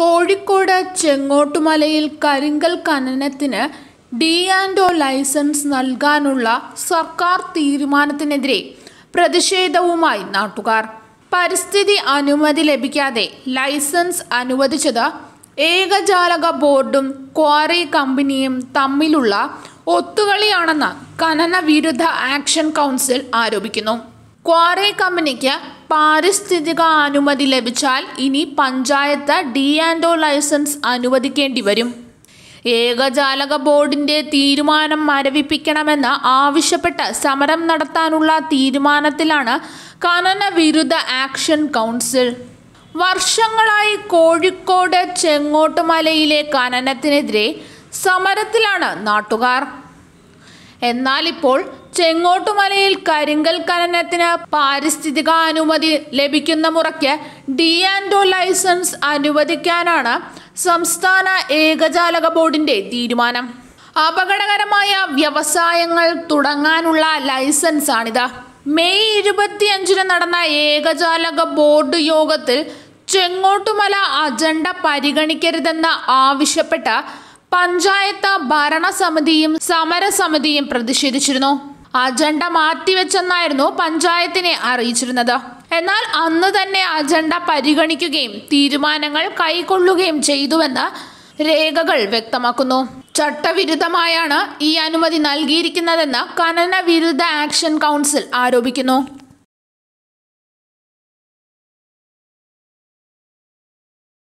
കോഴിക്കോട് ചെങ്ങോട്ടുമലയിൽ കരിങ്കൽ ഖനനത്തിന് ഡി ആൻഡ് ഒ ലൈസൻസ് നൽകാനുള്ള സർക്കാർ തീരുമാനത്തിനെതിരെ പ്രതിഷേധവുമായി നാട്ടുകാർ പരിസ്ഥിതി അനുമതി ലഭിക്കാതെ ലൈസൻസ് അനുവദിച്ചത് ഏകജാലക ബോർഡും ക്വാറി കമ്പനിയും തമ്മിലുള്ള ഒത്തുകളിയാണെന്ന് ഖനന വിരുദ്ധ ആക്ഷൻ കൗൺസിൽ ആരോപിക്കുന്നു ക്വാറി കമ്പനിക്ക് പാരിസ്ഥിതിക അനുമതി ലഭിച്ചാൽ ഇനി panchayat D and O licence അനുവദിക്കേണ്ടി വരും ഏകജാലക ബോർഡിന്റെ തീരുമാനം മരവിപ്പിക്കണമെന്ന് ആവശ്യപ്പെട്ട് സമരം നടത്താനുള്ള തീരുമാനത്തിലാണ് ഖനന വിരുദ്ധ ആക്ഷൻ കൗൺസിൽ വർഷങ്ങളായി കോഴിക്കോട് ചെങ്ങോട്ടുമലയിലെ ഖനനത്തിനെതിരെ സമരത്തിലാണ് നാട്ടുകാർ എന്നാൽ ഇപ്പോൾ ചെങ്ങോട്ടുമലയിൽ കരിങ്കൽ ഖനനത്തിന് പാരിസ്ഥിതിക അനുമതി ലഭിക്കുന്ന മുറയ്ക്ക് ഡി ആൻഡ് ഒ ലൈസൻസ് അനുവദിക്കാനാണ് സംസ്ഥാന ഏകജാലക ബോർഡിന്റെ തീരുമാനം അപകടകരമായ വ്യവസായങ്ങൾ തുടങ്ങാനുള്ള ലൈസൻസ് ആണിത് മെയ് ഇരുപത്തിയഞ്ചിന് നടന്ന ഏകജാലക ബോർഡ് യോഗത്തിൽ ചെങ്ങോട്ടുമല അജണ്ട പരിഗണിക്കരുതെന്ന് ആവശ്യപ്പെട്ട പഞ്ചായത്ത് ഭരണസമിതിയും സമരസമിതിയും പ്രതിഷേധിച്ചിരുന്നു അജണ്ട മാറ്റിവെച്ചെന്നായിരുന്നു പഞ്ചായത്തിനെ അറിയിച്ചിരുന്നത് എന്നാൽ അന്ന് തന്നെ അജണ്ട പരിഗണിക്കുകയും തീരുമാനങ്ങൾ കൈക്കൊള്ളുകയും ചെയ്തുവെന്ന് രേഖകൾ വ്യക്തമാക്കുന്നു ചട്ടവിരുദ്ധമായാണ് ഈ അനുമതി നൽകിയിരിക്കുന്നതെന്ന് ഖനന വിരുദ്ധ ആക്ഷൻ കൗൺസിൽ ആരോപിക്കുന്നു